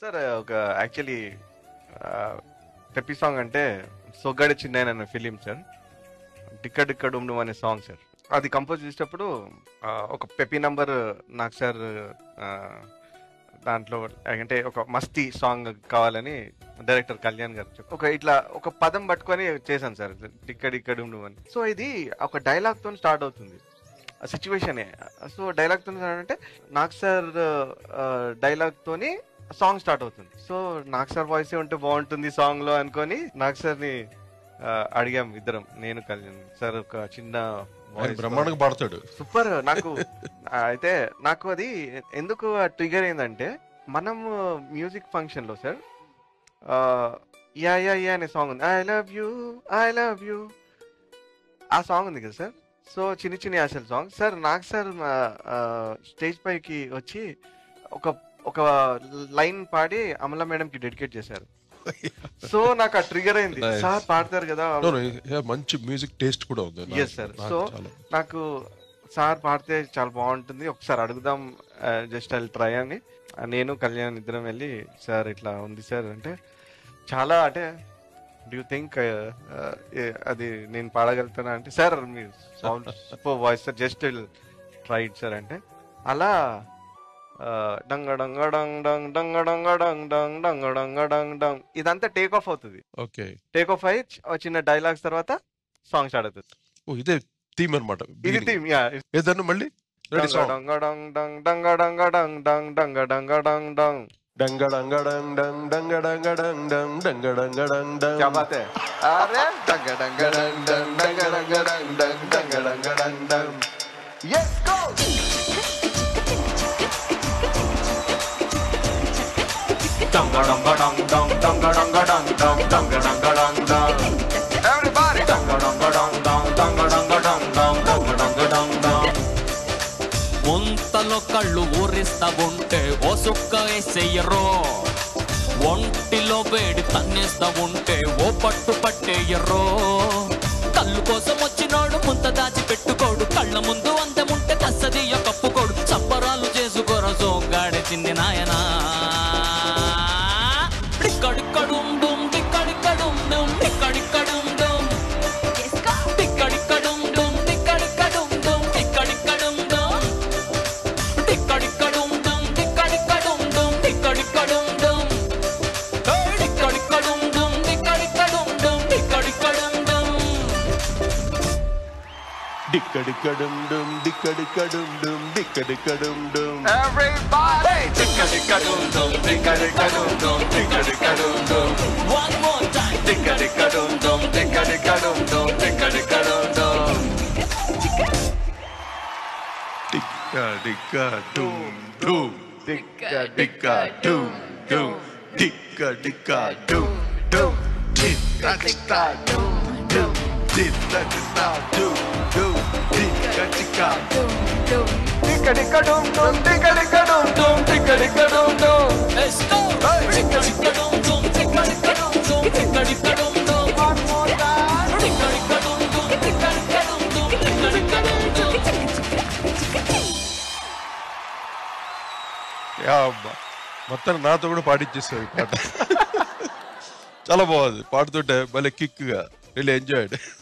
Sir ఒక actually peppy song అంటే సొగ్గడి చిన్న అనే ఫిలిం సార్ డిక్క డిక్క డుమ్ డుమ్ అనే సాంగ్ సార్ అది కంపోజ్ చేసేటప్పుడు ఆ, ఒక పెప్పి నంబర్ నాకు సార్ ఆ, దాంట్లో అంటే ఒక మస్తీ సాంగ్ కావాలని డైరెక్టర్ కళ్యాణ్ గారు చెప్పారు. ఒక ఇట్లా ఒక పదం పట్టుకొని చేశాను సార్ డిక్క డిక్క డుమ్ డుమ్ అని సో ఇది ఒక డైలాగ్ తో స్టార్ట్ అవుతుంది సిచ్యువేషన్ సో డైలాగ్ తో start అంటే నాకు సార్ డైలాగ్ తోని సాంగ్ స్టార్ట్ అవుతుంది సో నాకు సార్ వాయిస్ ఉంటే బాగుంటుంది సాంగ్ లో అనుకొని నాకు సార్ ని ఆ, అడిగాం ఇద్దరం నేను కళ్యాణ్ సార్ ఒక చిన్న ఆయన voice బ్రహ్మాండంగా పాడతాడు సూపర్ నాకు ఆ, అయితే నాకు అది ఎందుకు ట్రిగర్ అయిందంటే మనం మ్యూజిక్ ఫంక్షన్ లో సార్ యా యా యా అనే సాంగ్ ఉంది I love you I love you ఆ సాంగ్ ఉంది కదా సార్ సో చిన్ని చిన్ని ఆశల సాంగ్ సార్ నాకు సార్ స్టేజ్ పైకి వచ్చి ఒక ఒక లైన్ పాడి అమల మేడం కి డెడికేట్ చేశారు సో నాకు ఆ ట్రిగర్ అయింది Nice. సార్ పాడతారు కదా No, no, yeah, మంచి మ్యూజిక్ టేస్ట్ కూడా ఉంది నాకు- Yes, sir. నాకు So, చాలా. నాకు సార్ పాడితే చాలా బాగుంటుంది ఒకసారి అడుగుదాం జస్ట్ ఐ ట్రై అని ఆ, నేను కళ్యాణ్ ఇద్దరం వెళ్ళి సార్ ఇట్లా ఉంది సార్ అంటే చాలా అంటే డూ థింక్ అది నేను పాడగలుగుతానా అంటే సార్ మీ super voice sir just try it sir అంటే అలా ఆ, డంగ డంగ డంగ్ డంగ్ డంగ డంగ డంగ్ డంగ్ డంగ డంగ డంగ్ డంగ్ ఇదంతా టేక్ ఆఫ్ అవుతుంది ఓకే టేక్ ఆఫ్ అయ్యి చి- చిన్న డైలాగ్స్ తర్వాత సాంగ్ స్టార్ట్ అవుతుంది ఓ ఇదే థీమ్ అనమాట ఇది థీమ్ యా ఏదన్నా మళ్ళీ రెడీ సాంగ్ డంగ డంగ్ డంగ్ డంగ డంగ డంగ్ డంగ్ డంగ డంగ డంగ్ డంగ్ డంగ డంగ డంగ్ డంగ్ డంగ డంగ డంగ్ డంగ్ డంగ డంగ డంగ్ డంగ్ क्या बात है अरे डंग डंग डंग डंग डंग डंग डंग डंग डंग डंग डंग डंग यस गो डंग डंग डंग डंग डंग डंग डंग डंग डंग डंग डंग डंग everybody डंग डंग डंग डंग डंग डंग डंग डंग डंग डंग डंग डंग ముంతలో కళ్ళు ఊరిస్తా ఉంటే ఓ సుక్క వేసేయరో ఒంటిలో వేడి తన్నేస్తా ఉంటే ఓ పట్టు పట్టేయరో కళ్ళు కోసం వచ్చినోడు ముంత దాచి పెట్టుకోడు కళ్ళ ముందు అందముంటే కස්සదియ కప్పుకోడు సంబరాలు చేసుకోర సోగాడే చిన్ని నాయనా డిక్కడిక్కడుం డుం డిక్కడిక్కడుం డుం డిక్కడిక్కడుం డుం డిక్కడిక్కడుం డుం డిక్కడిక్కడుం డుం డిక్కడిక్కడుం డుం డిక్కడిక్కడుం డుం డిక్కడిక్కడుం డుం డిక్కడిక్కడుం డుం ఏయ్ డిక్కడిక్కడుం డుం డిక్కడిక్కడుం డుం డిక్కడిక్కడుం డుం డిక్కడిక్కడుం డుమ్ డిక్కడిక్కడుం డుమ్ డిక్కడిక్కడుం డుమ్ everybody dicka dicka dum dum dicka dicka dum dum dicka dicka dum dum One more time dicka dicka dum dum dicka dicka dum dum dicka dicka dum dum డిక్క డిక్క డుమ్ డుమ్ dicka డిక్క డుమ్ డుమ్ డిక్క డిక్క డుమ్ డుమ్ డిక్క డిక్క డుమ్ డుమ్ డిక్క డిక్క డుమ్ డుమ్ డిక్క డిక్క dicka dicka dum dum dicka dicka dum dum dicka dicka dum dum Let's go డిక్కడిక్కడుం డుం డిక్కడిక్కడుం డుం డిక్కడిక్కడుం డుం One more time డిక్కడిక్కడుం డుం డిక్కడిక్కడుం డుం డిక్కడిక్కడుం డుం యా అబ్బా. మొత్తం నాతో కూడా పాటించేసావు ఈ పాట చాలా బాగుంది పాడుతుంటే భలే కిక్గా రియల్లీ ఎంజాయ్డ్